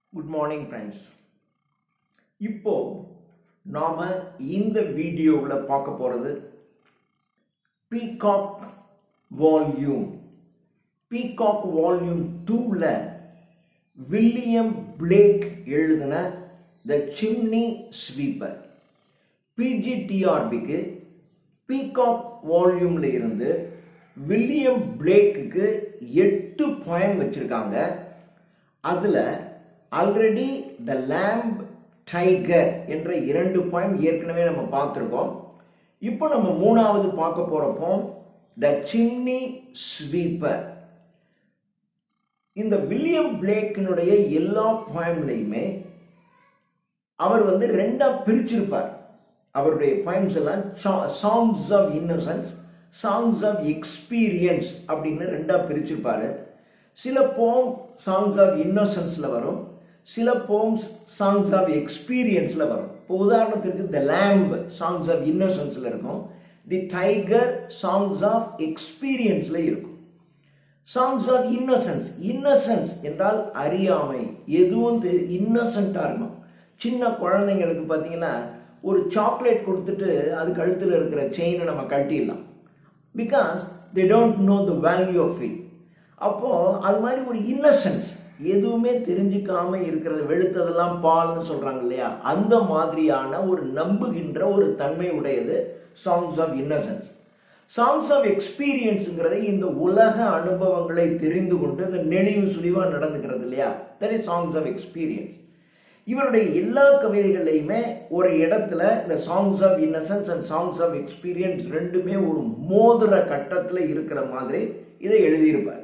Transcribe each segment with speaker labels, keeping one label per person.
Speaker 1: Good morning friends இப்போ நாம இந்த வீடியோவில் பார்க்க போகிறது பீகாக் வால்யூம் பீகாக் வால்யூம் டூவில் வில்லியம் பிளேக் எழுதின த சிம்னி ஸ்வீப்பர் பிஜிடிஆர்பிக்கு பீகாக் வால்யூம்ல இருந்து வில்லியம் பிளேக்குக்கு எட்டு பாயிண்ட் வச்சிருக்காங்க அதில் ஆல்ரெடி த லேம்ப் டைகர் என்ற இரண்டு பாயிண்ட் ஏற்கனவே நம்ம பார்த்துருக்கோம் இப்போ நம்ம மூணாவது பார்க்க போறப்போ த சிம்னி ஸ்வீப்பர் இந்த வில்லியம் பிளேக்கினுடைய எல்லா பாயிண்ட்லையுமே அவர் வந்து ரெண்டா பிரிச்சிருப்பார் அவருடைய பாயிண்ட்ஸ் எல்லாம் songs of innocence songs of experience அப்படின்னு ரெண்டா பிரிச்சிருப்பாரு சில போம் சாங்ஸ் ஆஃப் இன்னோசன்ஸ்ல வரும் சில போம்ஸ் சாங்ஸ் ஆஃப் எக்ஸ்பீரியன்ஸ்ல வரும் இப்போ உதாரணத்திற்கு த லேம்ப் சாங்ஸ் ஆஃப் இன்னோசன்ஸ்ல இருக்கும் தி டைகர் சாங்ஸ் ஆஃப் எக்ஸ்பீரியன்ஸ்ல இருக்கும் சாங்ஸ் ஆஃப் இன்னசென்ஸ் இன்னசென்ஸ் என்றால் அறியாமை எதுவும் இன்னசென்ட்டாக இருக்கும் சின்ன குழந்தைங்களுக்கு பார்த்தீங்கன்னா ஒரு சாக்லேட் கொடுத்துட்டு அது கழுத்தில் இருக்கிற செயினை நம்ம கட்டிடலாம் because they don't know the value of it அப்போ அது மாதிரி ஒரு இன்னசென்ஸ் எதுவுமே தெரிஞ்சுக்காம இருக்கிறது வெளுத்ததெல்லாம் பால்னு சொல்றாங்க இல்லையா அந்த மாதிரியான ஒரு நம்புகின்ற ஒரு தன்மை உடையது songs of innocence songs of எக்ஸ்பீரியன்ஸுங்கிறது இந்த உலக அனுபவங்களை தெரிந்து கொண்டு இந்த நெளிவு சுழிவா நடந்துக்கிறது இல்லையா that is songs of experience இவருடைய எல்லா கவிதைகள்லையுமே ஒரு இடத்துல இந்த songs of innocence and songs of experience ரெண்டுமே ஒரு மோதிர கட்டத்தில் இருக்கிற மாதிரி இதை எழுதியிருப்பார்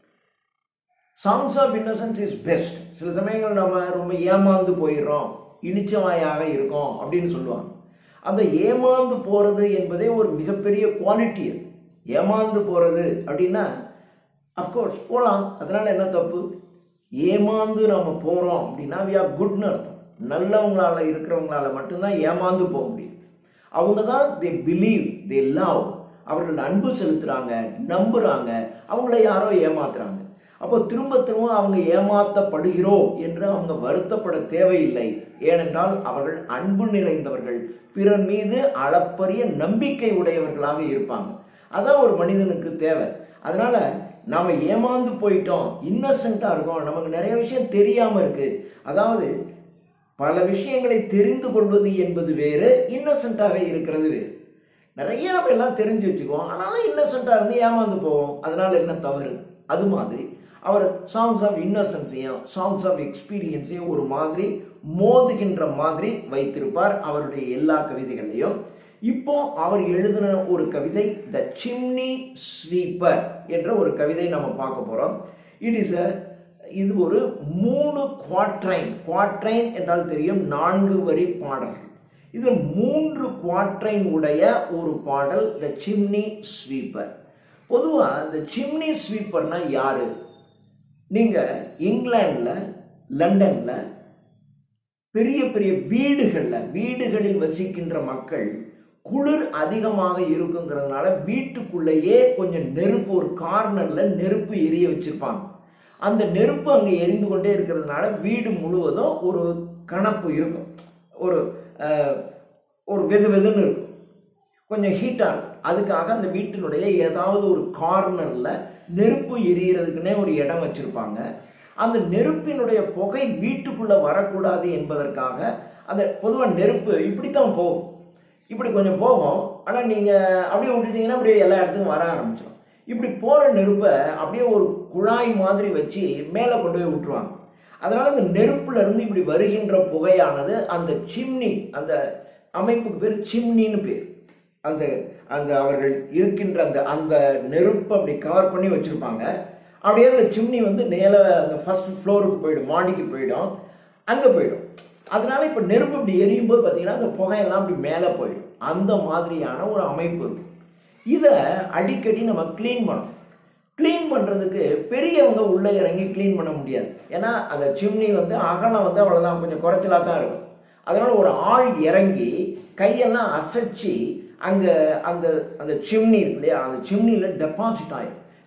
Speaker 1: songs of innocence is best சில சமயங்கள் நம்ம ரொம்ப ஏமாந்து போயிடுறோம் இளிச்சவாயாக இருக்கோம் அப்படின்னு சொல்லுவாங்க அந்த ஏமாந்து போறது என்பதே ஒரு மிகப்பெரிய குவாலிட்டி அது ஏமாந்து போறது அப்படின்னா அஃப்கோர்ஸ் போகலாம் அதனால என்ன தப்பு ஏமாந்து நம்ம போறோம் அப்படின்னா வி ஆர் குட்னு அர்த்தம் நல்லவங்களால இருக்கிறவங்களால மட்டும்தான் ஏமாந்து போக முடியும் அவங்க தான் தே பிலீவ் தே லவ் அவர்கள் அன்பு செலுத்துறாங்க நம்புறாங்க அவங்கள யாரோ ஏமாத்துறாங்க அப்போ திரும்ப திரும்ப அவங்க ஏமாத்தப்படுகிறோம் என்று அவங்க வருத்தப்பட தேவையில்லை ஏனென்றால் அவர்கள் அன்பு நிறைந்தவர்கள் பிறர் மீது அளப்பரிய நம்பிக்கை உடையவர்களாக இருப்பாங்க அதான் ஒரு மனிதனுக்கு தேவை அதனால நாம ஏமாந்து போயிட்டோம் இன்னசென்ட்டா இருக்கோம் நமக்கு நிறைய விஷயம் தெரியாம இருக்கு அதாவது பல விஷயங்களை தெரிந்து கொள்வது என்பது வேறு இன்னசென்ட்டாக இருக்கிறது வேறு நிறைய நம்ம எல்லாம் தெரிஞ்சு வச்சுக்குவோம் ஆனாலும் இன்னசென்ட்டாக இருந்து ஏமாந்து போவோம் அதனால என்ன தவறு அது மாதிரி அவர் சாங்ஸ் ஆஃப் இன்னசென்ஸையும் சாங்ஸ் ஆஃப் எக்ஸ்பீரியன்ஸையும் ஒரு மாதிரி மோதுகின்ற மாதிரி வைத்திருப்பார் அவருடைய எல்லா கவிதைகளையும் இப்போ அவர் எழுதின ஒரு கவிதை த சிம்னி ஸ்வீப்பர் என்ற ஒரு கவிதை நம்ம பார்க்க போறோம் இட் இஸ் அ இது ஒரு மூணு குவாட்ரைன் குவாட்ரைன் என்றால் தெரியும் நான்கு வரி பாடல்கள் இது மூன்று குவாட்ரைன் உடைய ஒரு பாடல் த சிம்னி ஸ்வீப்பர் பொதுவாக இந்த சிம்னி ஸ்வீப்பர்னா யாரு நீங்க இங்கிலாந்துல லண்டன்ல பெரிய பெரிய வீடுகள்ல வீடுகளில் வசிக்கின்ற மக்கள் குளிர் அதிகமாக இருக்குங்கிறதுனால வீட்டுக்குள்ளேயே கொஞ்சம் நெருப்பு ஒரு கார்னர்ல நெருப்பு எரிய வச்சிருப்பாங்க அந்த நெருப்பு அங்க எரிந்து கொண்டே இருக்கிறதுனால வீடு முழுவதும் ஒரு கணப்பு இருக்கும் ஒரு ஒரு வெது வெதுன்னு இருக்கும் கொஞ்சம் ஹீட்டாக அதுக்காக அந்த வீட்டினுடைய ஏதாவது ஒரு கார்னர்ல நெருப்பு எரியறதுக்குன்னே ஒரு இடம் வச்சிருப்பாங்க அந்த நெருப்பினுடைய புகை வீட்டுக்குள்ள வரக்கூடாது என்பதற்காக அந்த பொதுவாக நெருப்பு இப்படித்தான் போகும் இப்படி கொஞ்சம் போகும் ஆனால் நீங்கள் அப்படியே விட்டுட்டீங்கன்னா அப்படியே எல்லா இடத்துக்கும் வர ஆரம்பிச்சிடும் இப்படி போகிற நெருப்பை அப்படியே ஒரு குழாய் மாதிரி வச்சு மேலே கொண்டு போய் விட்டுருவாங்க அதனால அந்த நெருப்புல இருந்து இப்படி வருகின்ற புகையானது அந்த சிம்னி அந்த அமைப்புக்கு பேர் சிம்னின்னு பேர் அந்த அந்த அவர்கள் இருக்கின்ற அந்த அந்த நெருப்பை அப்படி கவர் பண்ணி வச்சிருப்பாங்க அப்படியே அந்த சிம்னி வந்து நேர அந்த ஃபர்ஸ்ட் ஃப்ளோருக்கு போயிடும் மாடிக்கு போயிடும் அங்கே போயிடும் அதனால இப்போ நெருப்பு இப்படி எரியும் போது பார்த்தீங்கன்னா அந்த புகையெல்லாம் அப்படி மேலே போயிடும் அந்த மாதிரியான ஒரு அமைப்பு இருக்கு இதை அடிக்கடி நம்ம க்ளீன் பண்ணணும் க்ளீன் பண்ணுறதுக்கு பெரியவங்க உள்ளே இறங்கி க்ளீன் பண்ண முடியாது ஏன்னா அந்த சிம்னி வந்து அகலம் வந்து அவ்வளோதான் கொஞ்சம் குறைச்சலாக தான் இருக்கும் அதனால ஒரு ஆள் இறங்கி கையெல்லாம் அசைச்சு அங்கே அந்த அந்த சிம்னி இருக்கு இல்லையா அந்த சிம்னியில் டெபாசிட் ஆயிடும்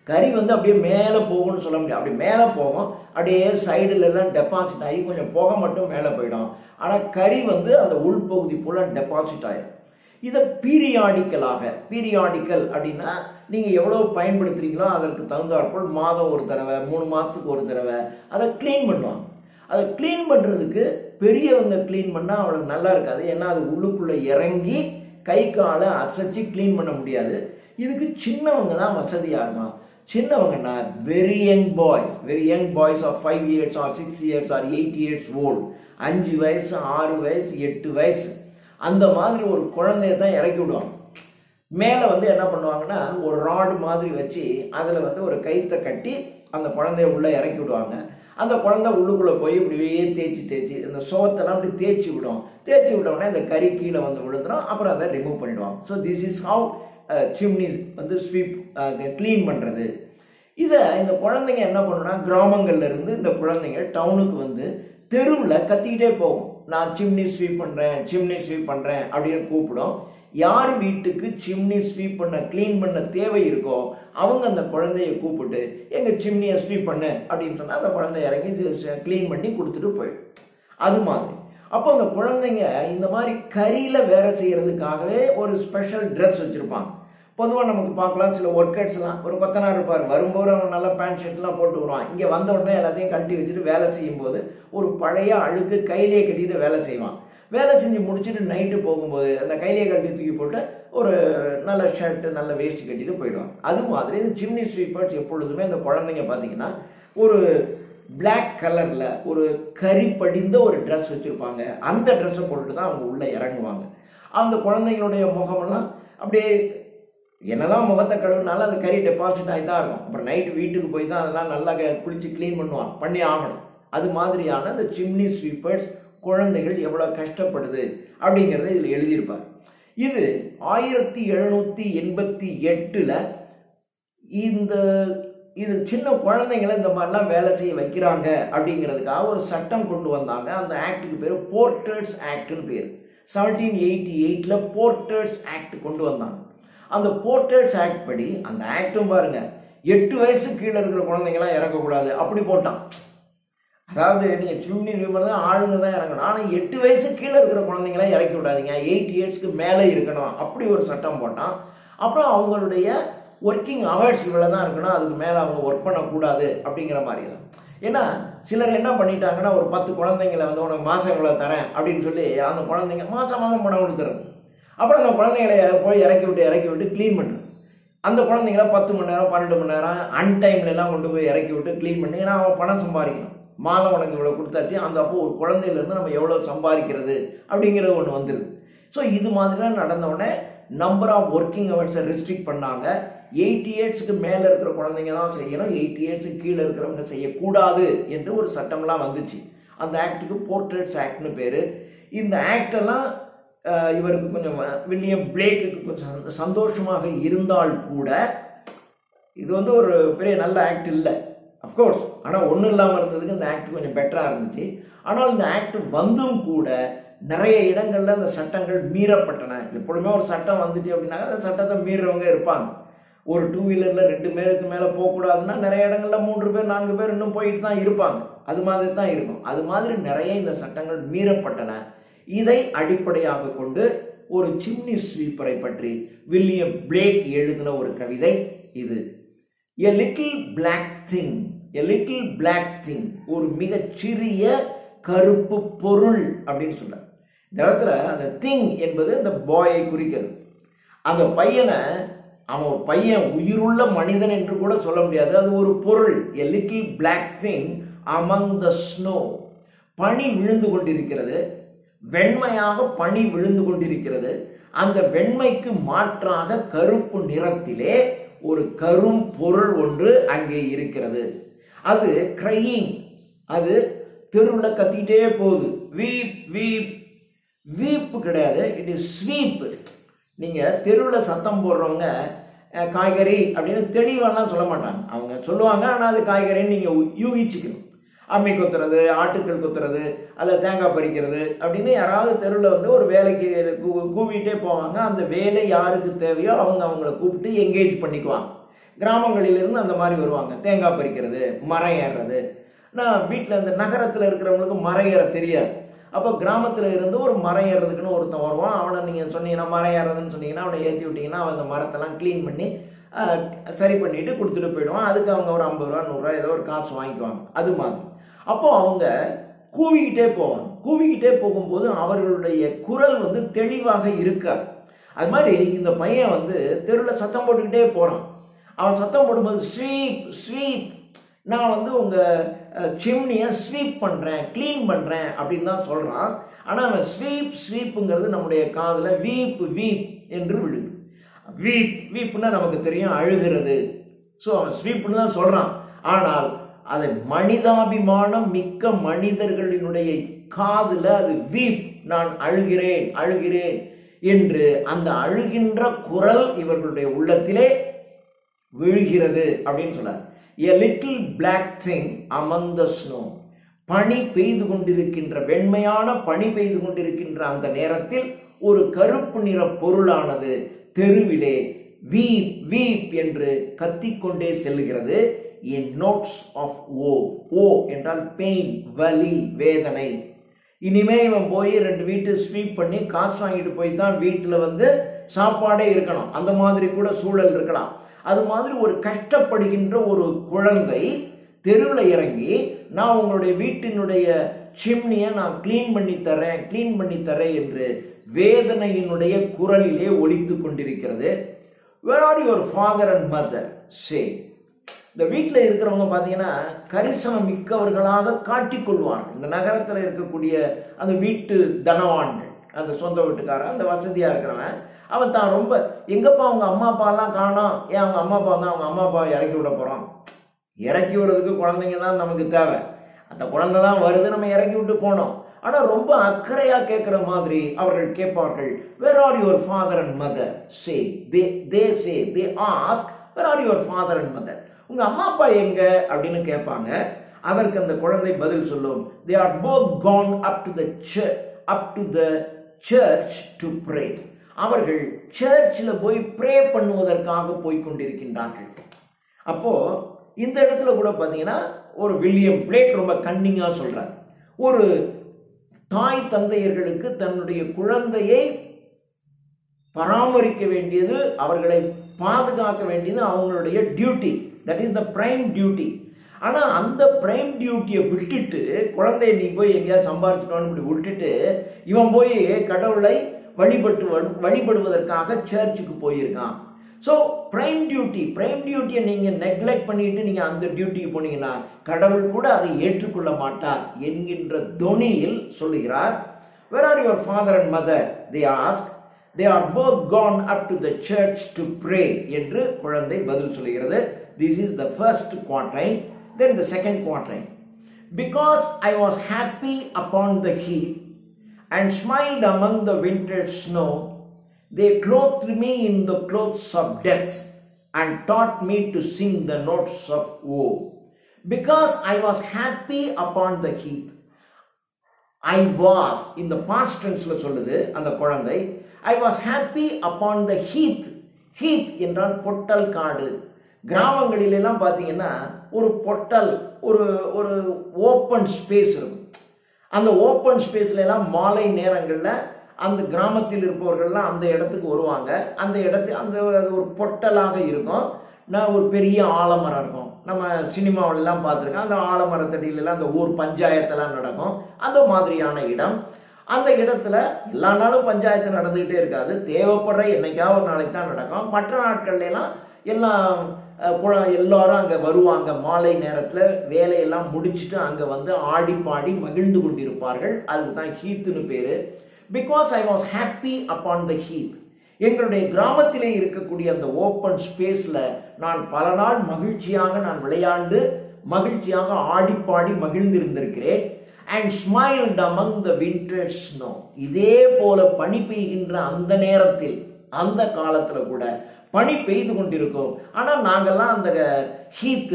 Speaker 1: கறி வந்து அப்படியே மேலே போகும்னு சொல்ல முடியாது அப்படி மேலே போகும் அப்படியே சைடுல எல்லாம் டெபாசிட் ஆகி கொஞ்சம் புகை மட்டும் மேலே போயிடும் ஆனால் கறி வந்து அந்த உள்பகுதி பூரா டெபாசிட் ஆயிடும் இதை பீரியாடிக்கலாக பீரியாடிக்கல் அப்படின்னா நீங்கள் எவ்வளோ பயன்படுத்துறீங்களோ அதற்கு தகுந்தாற்போல் மாதம் ஒரு தடவை மூணு மாதத்துக்கு ஒரு தடவை அதை க்ளீன் பண்ணுவாங்க அதை க்ளீன் பண்ணுறதுக்கு பெரியவங்க க்ளீன் பண்ணால் அவளுக்கு நல்லா இருக்காது ஏன்னா அது உள்ளுக்குள்ளே இறங்கி கை காலை அசைச்சு க்ளீன் பண்ண முடியாது இதுக்கு சின்னவங்க தான் வசதியாக இருக்கும் சின்னவங்கன்னா very young boys very young boys of five years or six years or eight years old அஞ்சு வயசு ஆறு வயசு எட்டு வயசு அந்த மாதிரி ஒரு குழந்தைய தான் இறக்கி விடுவாங்க மேலே வந்து என்ன பண்ணுவாங்கன்னா ஒரு ராடு மாதிரி வச்சு அதில் வந்து ஒரு கயித்தை கட்டி அந்த குழந்தைய உள்ளே இறக்கி விடுவாங்க அந்த குழந்தை உள்ளுக்குள்ளே போய் இப்படியே தேய்ச்சி தேய்ச்சி இந்த சோத்தெல்லாம் அப்படி தேய்ச்சி விடும் தேய்ச்சி விட்டோடனே இந்த கறி கீழே வந்து விழுந்துடும் அப்புறம் அதை ரிமூவ் பண்ணிடுவாங்க so this is how chimney வந்து ஸ்வீப் க்ளீன் பண்ணுறது இதை இந்த குழந்தைங்க என்ன பண்ணுன்னா கிராமங்கள்ல இருந்து இந்த குழந்தைங்க டவுனுக்கு வந்து தெருவில் கத்திக்கிட்டே போகும் நான் சிம்னி ஸ்வீப் பண்ணுறேன் சிம்னி ஸ்வீப் பண்ணுறேன் அப்படின்னு கூப்பிடும் யார் வீட்டுக்கு சிம்னி ஸ்வீப் பண்ண க்ளீன் பண்ண தேவை இருக்கோ அவங்க அந்த குழந்தைய கூப்பிட்டு எங்கள் சிம்னியை ஸ்வீப் பண்ணு அப்படின்னு சொன்னால் அந்த குழந்தை இறங்கி க்ளீன் பண்ணி கொடுத்துட்டு போயிடும் அது மாதிரி அப்போ அந்த குழந்தைங்க இந்த மாதிரி கரியில் வேலை செய்யறதுக்காகவே ஒரு ஸ்பெஷல் ட்ரெஸ் வச்சுருப்பாங்க பொதுவாக நமக்கு பார்க்கலாம் சில ஒர்க்கர்ஸ்லாம் ஒரு கொத்தனார் இருப்பார் வரும்போது அவன் நல்ல பேண்ட் ஷர்ட்லாம் போட்டு வருவான் இங்கே வந்த உடனே எல்லாத்தையும் கழட்டி வச்சுட்டு வேலை செய்யும்போது ஒரு பழைய அழுக்கு கையிலேயே கட்டிட்டு வேலை செய்வான் வேலை செஞ்சு முடிச்சுட்டு நைட்டு போகும்போது அந்த கையிலேயே கட்டி தூக்கி போட்டு ஒரு நல்ல ஷர்ட்டு நல்ல வேஷ்டி கட்டிட்டு போயிடுவாங்க அது மாதிரி இந்த சிம்னி ஸ்வீப்பர்ஸ் எப்பொழுதுமே இந்த குழந்தைங்க பார்த்தீங்கன்னா ஒரு பிளாக் கலரில் ஒரு கறி படிந்த ஒரு ட்ரெஸ் வச்சுருப்பாங்க அந்த ட்ரெஸ்ஸை போட்டுட்டு தான் அவங்க உள்ளே இறங்குவாங்க அந்த குழந்தைங்களுடைய முகமெல்லாம் அப்படியே என்னதான் முகத்தை கழுவுனாலும் அந்த கறி டெபாசிட் ஆகி தான் இருக்கும் அப்புறம் நைட்டு வீட்டுக்கு போய் தான் அதெல்லாம் நல்லா க- குளிச்சு க்ளீன் பண்ணுவான் பண்ணி ஆகணும் அது மாதிரியான இந்த சிம்னி ஸ்வீப்பர்ஸ் குழந்தைகள் எவ்வளோ கஷ்டப்படுது அப்படிங்கிறத இதில் எழுதியிருப்பார் இது ஆயிரத்தி எழுநூற்றி எண்பத்தி எட்டில் இந்த இது சின்ன குழந்தைங்களை இந்த மாதிரிலாம் வேலை செய்ய வைக்கிறாங்க அப்படிங்கிறதுக்காக ஒரு சட்டம் கொண்டு வந்தாங்க அந்த ஆக்டுக்கு பேர் போர்ட்டர்ஸ் ஆக்ட்னு பேர் செவன்டீன் எயிட்டி எயிட்டில் போர்ட்டர்ஸ் ஆக்ட் கொண்டு வந்தாங்க அந்த போர்ட்டர்ஸ் ஆக்ட் படி அந்த ஆக்டும் பாருங்க எட்டு வயசு கீழே இருக்கிற குழந்தைங்களாம் இறக்கக்கூடாது அப்படி போட்டான் அதாவது நீங்கள் சிம்னி ரிமர் தான் ஆளுங்க தான் இறங்கணும் ஆனால் எட்டு வயசு கீழே இருக்கிற குழந்தைங்களாம் இறக்கி விடாதீங்க எயிட் இயர்ஸ்க்கு மேலே இருக்கணும் அப்படி ஒரு சட்டம் போட்டான் அப்புறம் அவங்களுடைய ஒர்க்கிங் ஹவர்ஸ் இவ்வளோ தான் இருக்கணும் அதுக்கு மேலே அவங்க ஒர்க் பண்ணக்கூடாது அப்படிங்கிற மாதிரி தான் ஏன்னா சிலர் என்ன பண்ணிட்டாங்கன்னா ஒரு பத்து குழந்தைங்களை வந்து உனக்கு மாதம் இவ்வளோ தரேன் அப்படின்னு சொல்லி அந்த குழந்தைங்க மாதம் மாதம் பணம் கொடுத்துறது அப்புறம் அந்த குழந்தைங்களை போய் இறக்கி விட்டு இறக்கி விட்டு க்ளீன் பண்ணுறது அந்த குழந்தைங்கள பத்து மணி நேரம் பன்னெண்டு மணி நேரம் அன்டைம்ல எல்லாம் கொண்டு போய் இறக்கி விட்டு க்ளீன் பண்ணி ஏன்னா அவன் பணம் சம்பாதிக்கணும் மாதம் உனக்கு இவ்வளோ கொடுத்தாச்சு அந்த அப்போ ஒரு குழந்தையிலேருந்து நம்ம எவ்வளோ சம்பாதிக்கிறது அப்படிங்கிறது ஒன்று வந்துருது ஸோ இது மாதிரிலாம் நடந்த உடனே நம்பர் ஆஃப் ஒர்க்கிங் ஹவர்ஸை ரெஸ்ட்ரிக்ட் பண்ணாங்க எயிட் இயர்ஸ்க்கு மேலே இருக்கிற குழந்தைங்க தான் செய்யணும் எயிட் இயர்ஸுக்கு கீழே இருக்கிறவங்க செய்யக்கூடாது என்று ஒரு சட்டம்லாம் வந்துச்சு அந்த ஆக்டுக்கு போர்ட்ரேட்ஸ் ஆக்ட்னு பேர் இந்த ஆக்டெல்லாம் அஹ், இவருக்கு கொஞ்சம் அஹ், வில்லியம் பிளேக்குக்கு கொஞ்சம் சந்த- சந்தோஷமாக இருந்தால் கூட இது வந்து ஒரு பெரிய நல்ல ஆக்ட் இல்லை அஃப்கோர்ஸ் ஆனால் ஒன்றும் இல்லாமல் இருந்ததுக்கு இந்த ஆக்ட் கொஞ்சம் பெட்டராக இருந்துச்சு ஆனால் இந்த ஆக்ட் வந்தும் கூட நிறைய இடங்கள்ல அந்த சட்டங்கள் மீறப்பட்டன எப்பொழுதுமே ஒரு சட்டம் வந்துச்சு அப்படின்னாக்க அந்த சட்டத்தை மீறவங்க இருப்பாங்க ஒரு டூ வீலரில் ரெண்டு பேருக்கு மேலே போகக்கூடாதுன்னா நிறைய இடங்கள்ல மூன்று பேர் நான்கு பேர் இன்னும் போயிட்டு தான் இருப்பாங்க அது மாதிரி தான் இருக்கும் அது மாதிரி நிறைய இந்த சட்டங்கள் மீறப்பட்டன இதை அடிப்படையாக கொண்டு ஒரு சிம்னி ஸ்வீப்பரை பற்றி வில்லியம் பிளேக் எழுதின ஒரு கவிதை இது a little black thing a little black thing ஒரு மிகச் சிறிய கருப்பு பொருள் அப்படின்னு சொல்றார் இந்த இடத்துல அந்த திங் என்பது அந்த பாயை குறிக்கிறது அந்த பையனை அவன் ஒரு பையன் உயிருள்ள மனிதன் என்று கூட சொல்ல முடியாது அது ஒரு பொருள் a little black thing among the snow பனி விழுந்து கொண்டிருக்கிறது வெண்மையாக பனி விழுந்து கொண்டிருக்கிறது அந்த வெண்மைக்கு மாற்றாக கருப்பு நிறத்திலே ஒரு கரும் பொருள் ஒன்று அங்கே இருக்கிறது அது கிரையிங் அது தெருவில் கத்திக்கிட்டே போகுது வீப் வீப் வீப்பு கிடையாது இட் இஸ் ஸ்வீப் நீங்கள் தெருவில் சத்தம் போடுறவங்க அஹ், காய்கறி அப்படின்னு தெளிவாலாம் சொல்ல மாட்டாங்க அவங்க சொல்லுவாங்க ஆனால் அது காய்கறின்னு நீங்கள் யூகிச்சுக்கணும் அம்மி கொத்துறது ஆட்டுக்கள் கொத்துறது அல்லது தேங்காய் பறிக்கிறது அப்படின்னு யாராவது தெருவில் வந்து ஒரு வேலைக்கு கூ- கூவிட்டே போவாங்க அந்த வேலை யாருக்கு தேவையோ அவங்க அவங்கள கூப்பிட்டு என்கேஜ் பண்ணிக்குவாங்க கிராமங்களிலிருந்து அந்த மாதிரி வருவாங்க தேங்காய் பறிக்கிறது மரம் ஏறுறது நான் வீட்டில் இந்த நகரத்தில் இருக்கிறவங்களுக்கு மரம் ஏற தெரியாது அப்போ கிராமத்தில் இருந்து ஒரு மரம் ஏறுறதுக்குன்னு ஒருத்தன் வருவான் அவனை நீங்கள் சொன்னீங்கன்னா மரம் ஏறுறதுன்னு சொன்னீங்கன்னா அவனை ஏற்றி விட்டீங்கன்னா அவன் அந்த மரத்தெல்லாம் க்ளீன் பண்ணி ஆஹ், சரி பண்ணிட்டு கொடுத்துட்டு போயிடுவான் அதுக்கு அவங்க ஒரு ஐம்பது ரூபா நூறுரூவா ஏதோ ஒரு காசு வாங்கிக்குவாங்க அது மாதிரி அப்போ அவங்க கூவிக்கிட்டே போவாங்க கூவிக்கிட்டே போகும்போது அவர்களுடைய குரல் வந்து தெளிவாக இருக்காது அது மாதிரி இந்த பையன் வந்து தெருவில் சத்தம் போட்டுக்கிட்டே போகிறான் அவன் சத்தம் போடும்போது ஸ்வீப் ஸ்வீப் நான் வந்து உங்கள் சிம்னியை ஸ்வீப் பண்ணுறேன் க்ளீன் பண்ணுறேன் அப்படின்னு தான் சொல்கிறான் ஆனால் அவன் ஸ்வீப் ஸ்வீப்புங்கிறது நம்முடைய காதில் வீப் வீப் என்று விழுது வீப் வீப்னா நமக்கு தெரியும் அழுகிறது ஸோ அவன் ஸ்வீப்னு தான் சொல்கிறான் ஆனால் அதை மனிதாபிமானம் மிக்க மனிதர்களினுடைய காதில் அது வீப் நான் அழுகிறேன் அழுகிறேன் என்று அந்த அழுகின்ற குரல் இவர்களுடைய உள்ளத்திலே விழுகிறது அப்படின்னு சொன்னார் a little black thing among the snow பனி பெய்து கொண்டிருக்கின்ற வெண்மையான பனி பெய்து கொண்டிருக்கின்ற அந்த நேரத்தில் ஒரு கருப்பு நிற பொருளானது தெருவிலே வீப் வீப் என்று கத்திக்கொண்டே செல்லுகிறது இன் நோட்ஸ் ஆஃப் ஓ ஓ என்றால் பெயின் வலி வேதனை இனிமே இவன் போய் ரெண்டு வீட்டு ஸ்வீப் பண்ணி காசு வாங்கிட்டு போய் தான் வீட்டில் வந்து சாப்பாடே இருக்கணும் அந்த மாதிரி கூட சூழல் இருக்கலாம் அது மாதிரி ஒரு கஷ்டப்படுகின்ற ஒரு குழந்தை தெருவில் இறங்கி நான் உங்களுடைய வீட்டினுடைய சிம்னியை நான் க்ளீன் பண்ணி தரேன் க்ளீன் பண்ணி தரேன் என்று வேதனையினுடைய குரலிலே ஒலித்து கொண்டிருக்கிறது where are your father and mother say இந்த வீட்டில் இருக்கிறவங்க பார்த்தீங்கன்னா கரிசனம் மிக்கவர்களாக காட்டிக்கொள்வாங்க இந்த நகரத்தில் இருக்கக்கூடிய அந்த வீட்டு தனவான்கள் அந்த சொந்த வீட்டுக்காரன் அந்த வசதியாக இருக்கிறவன் அவன் தான் ரொம்ப எங்கப்பா அவங்க அம்மா அப்பாலாம் காணோம் ஏன் அவங்க அம்மா அப்பா தான் அவங்க அம்மா அப்பா இறக்கி விட போகிறோம் இறக்கி விடுறதுக்கு குழந்தைங்க தான் நமக்கு தேவை அந்த குழந்தை தான் வருது நம்ம இறக்கி விட்டு போனோம் ஆனால் ரொம்ப அக்கறையாக கேட்குற மாதிரி அவர்கள் கேட்பார்கள் where are your father and mother say they they say they ask where are your father and mother உங்க அம்மா அப்பா எங்க அப்படின்னு கேட்பாங்க அதற்கு அந்த குழந்தை பதில் சொல்லும் they are both gone up to the up to the church to pray அவர்கள் சர்ச்சில் போய் ப்ரே பண்ணுவதற்காக போய் கொண்டிருக்கின்றார்கள் அப்போ இந்த இடத்துல கூட பார்த்தீங்கன்னா ஒரு வில்லியம் பிளேக் ரொம்ப கன்னிங்காக சொல்றார் ஒரு தாய் தந்தையர்களுக்கு தன்னுடைய குழந்தையை பராமரிக்க வேண்டியது அவர்களை பாதுகாக்க வேண்டியது அவங்களுடைய duty that is the prime duty ஆனால் அந்த பிரைம் டியூட்டியை விட்டுட்டு குழந்தைய நீ போய் எங்கேயாவது சம்பாரிச்சுக்கணும் இப்படி விட்டுட்டு இவன் போய் கடவுளை வழிபட்டு வழிபடுவதற்காக சர்ச்சுக்கு போயிருக்கான் ஸோ பிரைம் டியூட்டி பிரைம் டியூட்டியை நீங்கள் நெக்லெக்ட் பண்ணிட்டு நீங்கள் அந்த டியூட்டிக்கு போனீங்கன்னா கடவுள் கூட அதை ஏற்றுக்கொள்ள மாட்டார் என்கின்ற தொனியில் சொல்லுகிறார் where are your father and mother they ask they are both gone up to the church to pray என்று குழந்தை பதில் சொல்லுகிறது this is the first quatrain then the second quatrain because I was happy upon the heath and smiled among the winter snow. They clothed me in the clothes of death and taught me to sing the notes of woe. Because I was happy upon the heath. I was, in the past tense சொல்லுது அந்த குழந்தை I was happy upon the heath. heath என்றால் பொட்டல் காடு கிராமங்களிலெல்லாம் பார்த்தீங்கன்னா ஒரு பொட்டல் ஒரு ஒரு ஓப்பன் ஸ்பேஸ் இருக்கும் அந்த ஓப்பன் ஸ்பேஸ்ல எல்லாம் மாலை நேரங்களில் அந்த கிராமத்தில் இருப்பவர்கள்லாம் அந்த இடத்துக்கு வருவாங்க அந்த இடத்து அந்த அது ஒரு பொட்டலாக இருக்கும் நான் ஒரு பெரிய ஆலமரம் இருக்கும் நம்ம சினிமாவிலலாம் பார்த்துருக்கோம் அந்த ஆலமரத்தடியிலலாம் அந்த ஊர் பஞ்சாயத்தெல்லாம் நடக்கும் அந்த மாதிரியான இடம் அந்த இடத்துல எல்லா நாளும் பஞ்சாயத்து நடந்துக்கிட்டே இருக்காது தேவைப்படுற என்னைக்காவது ஒரு நாளைக்கு தான் நடக்கும் மற்ற நாட்கள்ல எல்லாம் எல்லாம் அஹ், குழ- எல்லாரும் அங்கே வருவாங்க மாலை நேரத்தில் வேலையெல்லாம் முடிச்சுட்டு அங்கே வந்து ஆடி பாடி மகிழ்ந்து கொண்டிருப்பார்கள் அதுக்கு தான் ஹீத்துன்னு பேர் because I was happy upon the heath எங்களுடைய கிராமத்திலே இருக்கக்கூடிய அந்த ஓப்பன் ஸ்பேஸில் நான் பல நாள் மகிழ்ச்சியாக நான் விளையாண்டு மகிழ்ச்சியாக ஆடி பாடி மகிழ்ந்திருந்திருக்கிறேன் and smiled among the winter snow இதே போல பனி பெய்கின்ற அந்த நேரத்தில் அந்த காலத்துல கூட பனி பெய்து கொண்டிருக்கும் ஆனால் நாங்கெல்லாம் அந்த ஹீத்தில்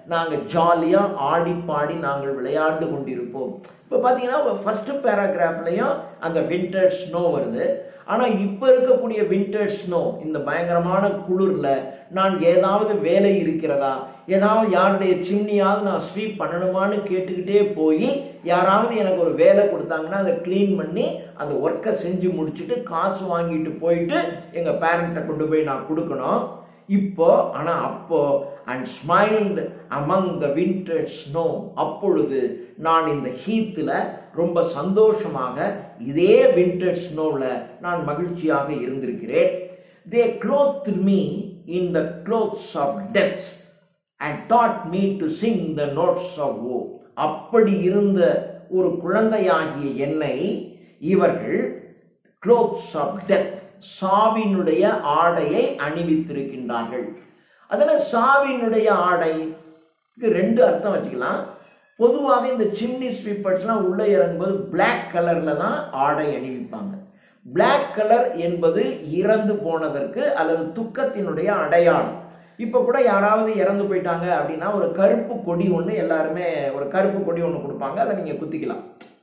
Speaker 1: நாங்கள் ஜாலியாக ஆடி பாடி நாங்கள் விளையாண்டு கொண்டிருப்போம் இப்போ பார்த்தீங்கன்னா ஃபர்ஸ்ட் பேராகிராஃப்லையும் அந்த வின்டர் ஸ்னோ வருது ஆனால் இப்போ இருக்கக்கூடிய வின்டர் ஸ்னோ இந்த பயங்கரமான குளிரில் நான் ஏதாவது வேலை இருக்கிறதா ஏதாவது யாருடைய சிம்னியாவது நான் ஸ்வீப் பண்ணணுமான்னு கேட்டுக்கிட்டே போய் யாராவது எனக்கு ஒரு வேலை கொடுத்தாங்கன்னா அதை க்ளீன் பண்ணி அந்த ஒர்க்கை செஞ்சு முடிச்சுட்டு காசு வாங்கிட்டு போயிட்டு எங்கள் பேரண்ட்டை கொண்டு போய் நான் கொடுக்கணும் இப்போ ஆனா அப்போ and smiled among the winter snow அப்பொழுது நான் இந்த ஹீத்தில் ரொம்ப சந்தோஷமாக இதே வின்டர் ஸ்னோவில் நான் மகிழ்ச்சியாக இருந்திருக்கிறேன் they clothe me in the clothes of deaths and taught me to sing the notes of woe அப்படி இருந்த ஒரு குழந்தையாகிய என்னை இவர்கள் க்ளோத்ஸ் ஆஃப் டெத் சாவினுடைய ஆடையை அணிவித்திருக்கின்றார்கள் அதில் சாவினுடைய ஆடை ரெண்டு அர்த்தம் வச்சுக்கலாம் பொதுவாக இந்த சிம்னி ஸ்வீப்பர்ஸ்லாம் உள்ளே இறங்கும்போது பிளாக் கலரில் தான் ஆடை அணிவிப்பாங்க பிளாக் கலர் என்பது இறந்து போனதற்கு அல்லது துக்கத்தினுடைய அடையாளம் இப்போ கூட யாராவது இறந்து போயிட்டாங்க அப்படின்னா ஒரு கருப்பு கொடி ஒன்று எல்லாருமே ஒரு கருப்பு கொடி ஒன்று கொடுப்பாங்க அதை நீங்கள் குத்திக்கலாம்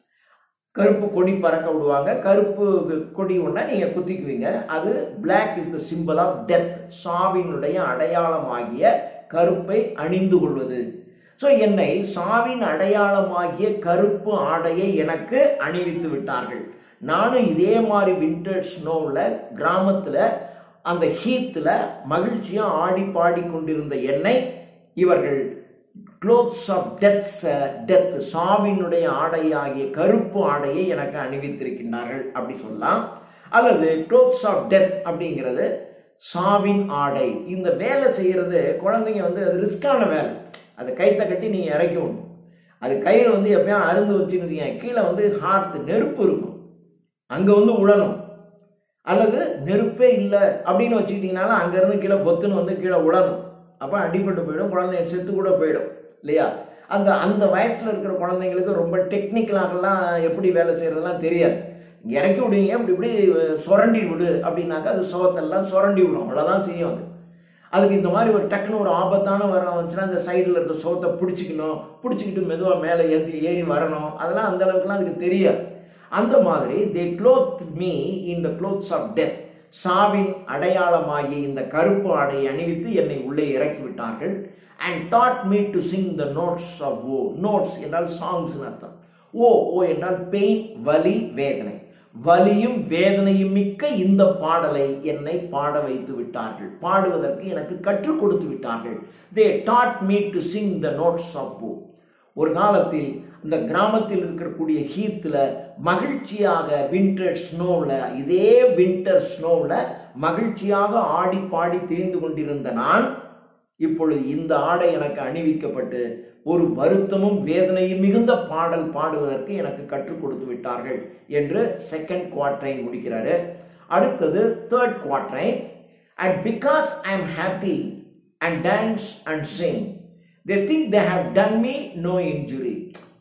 Speaker 1: கருப்பு கொடி பறக்க விடுவாங்க கருப்பு கொடி ஒன்றை நீங்கள் குத்திக்குவீங்க அது black is the symbol of death சாவினுடைய அடையாளமாகிய கருப்பை அணிந்து கொள்வது ஸோ என்னை சாவின் அடையாளமாகிய கருப்பு ஆடையை எனக்கு அணிவித்து விட்டார்கள் நானும் இதே மாதிரி வின்டர் ஸ்னோவில் கிராமத்தில் அந்த ஹீத்தில் மகிழ்ச்சியாக ஆடி பாடி கொண்டிருந்த என்னை இவர்கள் க்ளோத்ஸ் ஆஃப் டெத்ஸ் டெத் சாவினுடைய ஆடையாகிய கருப்பு ஆடையை எனக்கு அணிவித்திருக்கின்றார்கள் அப்படி சொல்லலாம் அல்லது க்ளோத்ஸ் ஆஃப் டெத் அப்படிங்கிறது சாவின் ஆடை இந்த வேலை செய்கிறது குழந்தைங்க வந்து அது ரிஸ்கான வேலை அதை கைத்தை கட்டி நீங்கள் இறக்கி விடணும் அது கையில் வந்து எப்பயும் அருந்து வச்சுருந்தீங்க கீழே வந்து ஹார்ட் நெருப்பு இருக்கும் அங்கே வந்து உழணும் அல்லது நெருப்பே இல்லை அப்படின்னு வச்சுக்கிட்டிங்கனாலும் அங்கேருந்து கீழே பொத்துன்னு வந்து கீழே உழணும் அப்போ அடிபட்டு போயிடும் குழந்தைங்க செத்து கூட போயிடும் இல்லையா அந்த அந்த வயசில் இருக்கிற குழந்தைங்களுக்கு ரொம்ப டெக்னிக்கலாகலாம் எப்படி வேலை செய்கிறதுலாம் தெரியாது இங்கே இறக்கி விடுவீங்க இப்படி இப்படி சுரண்டி விடு அப்படின்னாக்கா அது சோத்தெல்லாம் சுரண்டி விடும் அவ்வளோதான் செய்யும் அது அதுக்கு இந்த மாதிரி ஒரு டக்குன்னு ஒரு ஆபத்தான வர வந்துச்சுன்னா அந்த சைடில் இருக்க சோத்தை பிடிச்சிக்கணும் பிடிச்சிக்கிட்டு மெதுவாக மேலே ஏற்றி ஏறி வரணும் அதெல்லாம் அந்த அளவுக்குலாம் அதுக்கு தெரியாது அந்த மாதிரி they clothe me in the clothes of death சாவின் அடையாளமாகி இந்த கருப்பு ஆடையை அணிவித்து என்னை உள்ளே இறக்கி விட்டார்கள் and taught me to sing the notes of woe notes என்றால் சாங்ஸ் அர்த்தம் ஓ ஓ என்றால் பெயின் வலி வேதனை வலியும் வேதனையும் மிக்க இந்த பாடலை என்னை பாட வைத்து விட்டார்கள் பாடுவதற்கு எனக்கு கற்றுக் கொடுத்து விட்டார்கள் they taught me to sing the notes of woe ஒரு காலத்தில் இந்த கிராமத்தில் இருக்கக்கூடிய ஹீத்தில் மகிழ்ச்சியாக வின்டர் ஸ்னோவில் இதே வின்டர் ஸ்னோவில் மகிழ்ச்சியாக ஆடி பாடி திரிந்து கொண்டிருந்த நான் இப்பொழுது இந்த ஆடை எனக்கு அணிவிக்கப்பட்டு ஒரு வருத்தமும் வேதனையும் மிகுந்த பாடல் பாடுவதற்கு எனக்கு கற்றுக் கொடுத்து விட்டார்கள் என்று செகண்ட் குவார்ட்ரைன் முடிக்கிறாரு அடுத்தது third quatrain and because I am happy and dance and sing they think they have done me no injury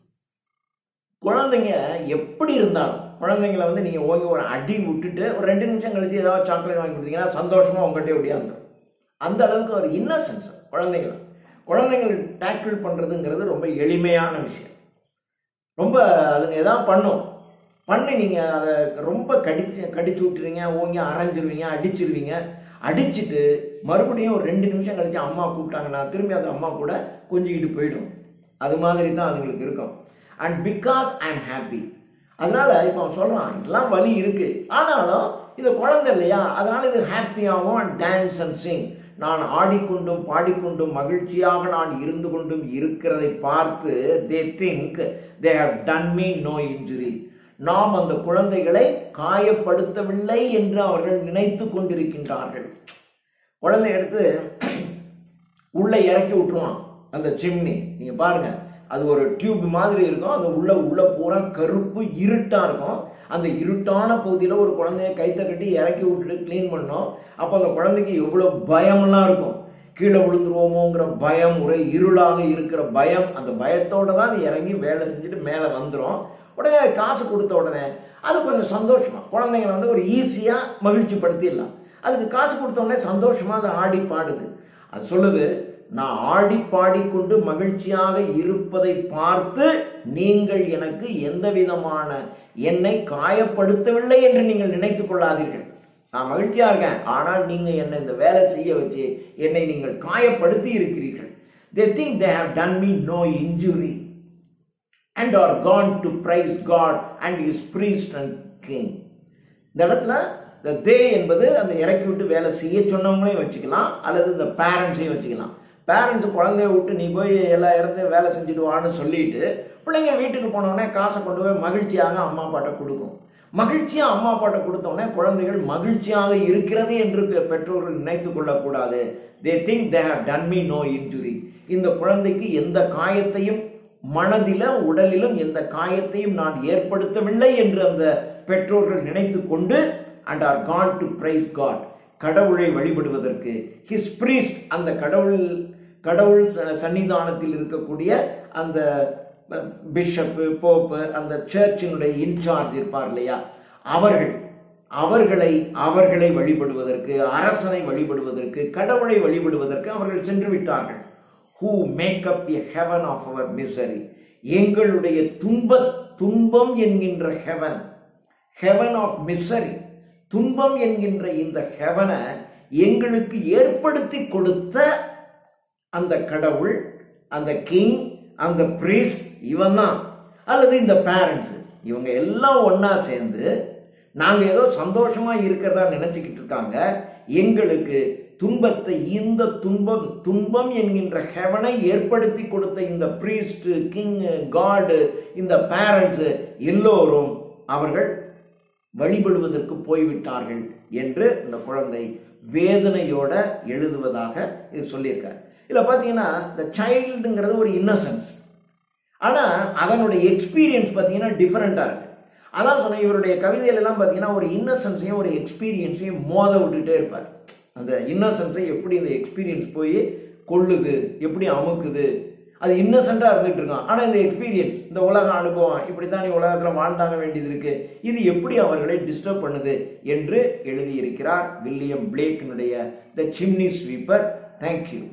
Speaker 1: குழந்தைங்க எப்படி இருந்தாலும் குழந்தைங்களை வந்து நீங்கள் ஓங்கி ஒரு அடி விட்டுட்டு ஒரு ரெண்டு நிமிஷம் கழிச்சு ஏதாவது சாக்லேட் வாங்கி கொடுத்தீங்கன்னா சந்தோஷமாக உங்கள்கிட்ட ஒடியாந்துடும் அந்த அளவுக்கு ஒரு இன்னசென்ஸ் குழந்தைகள் குழந்தைகள் டேக்கிள் பண்ணுறதுங்கிறது ரொம்ப எளிமையான விஷயம் ரொம்ப அதுங்க எதாவது பண்ணும் பண்ணி நீங்கள் அதை ரொம்ப கடிச்சு கடிச்சு விட்டுருவீங்க ஓங்கி அரைஞ்சிருவீங்க அடிச்சிருவீங்க அடிச்சுட்டு மறுபடியும் ஒரு ரெண்டு நிமிஷம் கழிச்சு அம்மா கூப்பிட்டாங்கன்னா திரும்பி அந்த அம்மா கூட கொஞ்சிக்கிட்டு போயிடும் அது மாதிரி தான் அதுங்களுக்கு இருக்கும் and because I am happy அதனால இப்போ அவன் சொல்கிறான் இதெல்லாம் வலி இருக்கு ஆனாலும் இது குழந்தை இல்லையா அதனால இது ஹாப்பியாகவும் அண்ட் டான்ஸ் அண்ட் சிங் நான் ஆடிக்கொண்டும் பாடிக்கொண்டும் மகிழ்ச்சியாக நான் இருந்து கொண்டும் இருக்கிறதை பார்த்து they think they have done me no injury நாம் அந்த குழந்தைகளை காயப்படுத்தவில்லை என்று அவர்கள் நினைத்து கொண்டிருக்கின்றார்கள் குழந்தை எடுத்து உள்ள இறக்கி விட்டுருவான் அந்த சிம்னி நீங்க பாருங்க அது ஒரு டியூப் மாதிரி இருக்கும் அது உள்ள உள்ள பூரா கருப்பு இருட்டா இருக்கும் அந்த இருட்டான பகுதியில் ஒரு குழந்தைய கைத்த கட்டி இறக்கி விட்டுட்டு க்ளீன் பண்ணோம் அப்போ அந்த குழந்தைக்கு எவ்வளோ பயம்லாம் இருக்கும் கீழே விழுந்துருவோமோங்கிற பயம் ஒரே இருளாக இருக்கிற பயம் அந்த பயத்தோட தான் அது இறங்கி வேலை செஞ்சுட்டு மேலே வந்துடும் உடனே காசு கொடுத்த உடனே அது கொஞ்சம் சந்தோஷமா குழந்தைங்களை வந்து ஒரு ஈஸியாக மகிழ்ச்சி படுத்திடலாம் அதுக்கு காசு கொடுத்த உடனே சந்தோஷமா அதை ஆடி பாடுது அது சொல்லுது நான் ஆடி பாடிக்கொண்டு மகிழ்ச்சியாக இருப்பதை பார்த்து நீங்கள் எனக்கு எந்த விதமான என்னை காயப்படுத்தவில்லை என்று நீங்கள் நினைத்துக் கொள்ளாதீர்கள் நான் மகிழ்ச்சியா இருக்கேன் ஆனால் நீங்க என்னை இந்த வேலை செய்ய வச்சு என்னை நீங்கள் காயப்படுத்தி இருக்கிறீர்கள் they think they have done me no injury and are gone to praise God and his priest and king இந்த இடத்துல இந்த தே என்பது அந்த இறக்கி விட்டு வேலை செய்ய சொன்னவங்களையும் வச்சுக்கலாம் அல்லது இந்த பேரண்ட்ஸையும் வச்சுக்கலாம் பேரண்ட்ஸ் குழந்தைய விட்டு நீ போய் எல்லா இடத்தையும் வேலை செஞ்சுட்டு வான்னு சொல்லிட்டு பிள்ளைங்க வீட்டுக்கு போனோடனே காசை கொண்டு போய் மகிழ்ச்சியாக அம்மா அப்பாட்ட கொடுக்கும் மகிழ்ச்சியா அம்மா அப்பாட்ட கொடுத்தோடனே குழந்தைகள் மகிழ்ச்சியாக இருக்கிறது என்று பெ- பெற்றோர்கள் நினைத்துக் கொள்ளக்கூடாது they think they have done me no injury இந்த குழந்தைக்கு எந்த காயத்தையும் மனதில உடலிலும் எந்த காயத்தையும் நான் ஏற்படுத்தவில்லை என்று அந்த பெற்றோர்கள் நினைத்து கொண்டு and are gone to praise God கடவுளை வழிபடுவதற்கு ஹிஸ் priest அந்த கடவுள் கடவுள் ச- சன்னிதானத்தில் இருக்கக்கூடிய அந்த பிஷப்பு போப்பு அந்த சர்ச்சினுடைய இன்சார்ஜ் இருப்பார் இல்லையா அவர்கள் அவர்களை அவர்களை வழிபடுவதற்கு அரசனை வழிபடுவதற்கு கடவுளை வழிபடுவதற்கு அவர்கள் சென்று விட்டார்கள் who make up a heaven of our misery எங்களுடைய துன்ப துன்பம் என்கின்ற ஹெவன் ஹெவன் ஆஃப் மிசரி துன்பம் என்கின்ற இந்த ஹெவனை எங்களுக்கு ஏற்படுத்தி கொடுத்த அந்த கடவுள் அந்த கிங் அந்த பிரீஸ்ட் இவன் தான் அல்லது இந்த பேரண்ட்ஸ் இவங்க எல்லாம் ஒண்ணா சேர்ந்து நாங்க ஏதோ சந்தோஷமா இருக்கிறதா நினைச்சுக்கிட்டு இருக்காங்க எங்களுக்கு துன்பத்தை இந்த துன்பம் துன்பம் என்கின்ற ஹெவனை ஏற்படுத்தி கொடுத்த இந்த பிரீஸ்ட் கிங் காடு இந்த பேரண்ட்ஸ் எல்லோரும் அவர்கள் வழிபடுவதற்கு போய்விட்டார்கள் என்று இந்த குழந்தை வேதனையோட எழுதுவதாக இது சொல்லியிருக்கார் இதில் பார்த்தீங்கன்னா இந்த சைல்டுங்கிறது ஒரு இன்னசென்ஸ் ஆனால் அதனுடைய எக்ஸ்பீரியன்ஸ் பார்த்தீங்கன்னா டிஃப்ரெண்ட்டாக இருக்கு அதான் சொன்னேன் இவருடைய கவிதையில எல்லாம் பார்த்தீங்கன்னா ஒரு இன்னசென்ஸையும் ஒரு எக்ஸ்பீரியன்ஸையும் மோத விட்டுட்டே இருப்பார் அந்த இன்னசென்ஸை எப்படி இந்த எக்ஸ்பீரியன்ஸ் போய் கொள்ளுது எப்படி அமுக்குது அது இன்னசென்ட்டாக இருந்துட்டு இருக்கான் ஆனால் இந்த எக்ஸ்பீரியன்ஸ் இந்த உலக அனுபவம் இப்படி தான் நீ உலகத்தில் வாழ்ந்தாக வேண்டியது இருக்கு இது எப்படி அவர்களை டிஸ்டர்ப் பண்ணுது என்று எழுதியிருக்கிறார் வில்லியம் பிளேக்கினுடைய த சிம்னி ஸ்வீப்பர் தேங்க்யூ